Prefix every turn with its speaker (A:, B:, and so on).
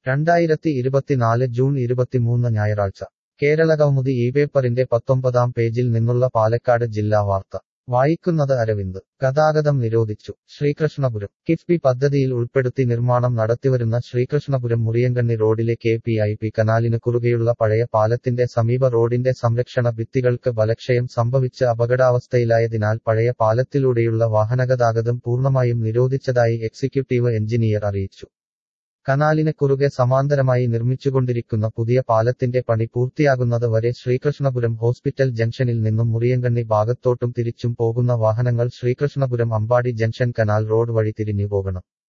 A: രണ്ടായിരത്തി ഇരുപത്തിനാല് ജൂൺ ഇരുപത്തിമൂന്ന് ഞായറാഴ്ച കേരള കൗമുദി ഈ പേപ്പറിന്റെ പത്തൊമ്പതാം പേജിൽ നിന്നുള്ള പാലക്കാട് ജില്ലാ വാർത്ത വായിക്കുന്നത് അരവിന്ദ് ഗതാഗതം നിരോധിച്ചു ശ്രീകൃഷ്ണപുരം കിഫ്ബി പദ്ധതിയിൽ ഉൾപ്പെടുത്തി നിർമ്മാണം നടത്തിവരുന്ന ശ്രീകൃഷ്ണപുരം മുറിയങ്കണ്ണി റോഡിലെ കെ പി ഐ പി കനാലിന് കുറുകെയുള്ള പഴയ പാലത്തിന്റെ സമീപ റോഡിന്റെ സംരക്ഷണ ഭിത്തികൾക്ക് ബലക്ഷയം സംഭവിച്ച് അപകടാവസ്ഥയിലായതിനാൽ പഴയ പാലത്തിലൂടെയുള്ള വാഹനഗതാഗതം പൂർണ്ണമായും നിരോധിച്ചതായി എക്സിക്യൂട്ടീവ് എഞ്ചിനീയർ അറിയിച്ചു കനാലിന് കുറുകെ സമാന്തരമായി നിർമ്മിച്ചുകൊണ്ടിരിക്കുന്ന പുതിയ പാലത്തിന്റെ പണി പൂർത്തിയാകുന്നത് വരെ ശ്രീകൃഷ്ണപുരം ഹോസ്പിറ്റൽ ജംഗ്ഷനിൽ നിന്നും മുറിയങ്കണ്ണി ഭാഗത്തോട്ടും തിരിച്ചും പോകുന്ന വാഹനങ്ങൾ Sreekrishnapuram Ambadi junction canal road വഴി തിരിഞ്ഞു പോകണം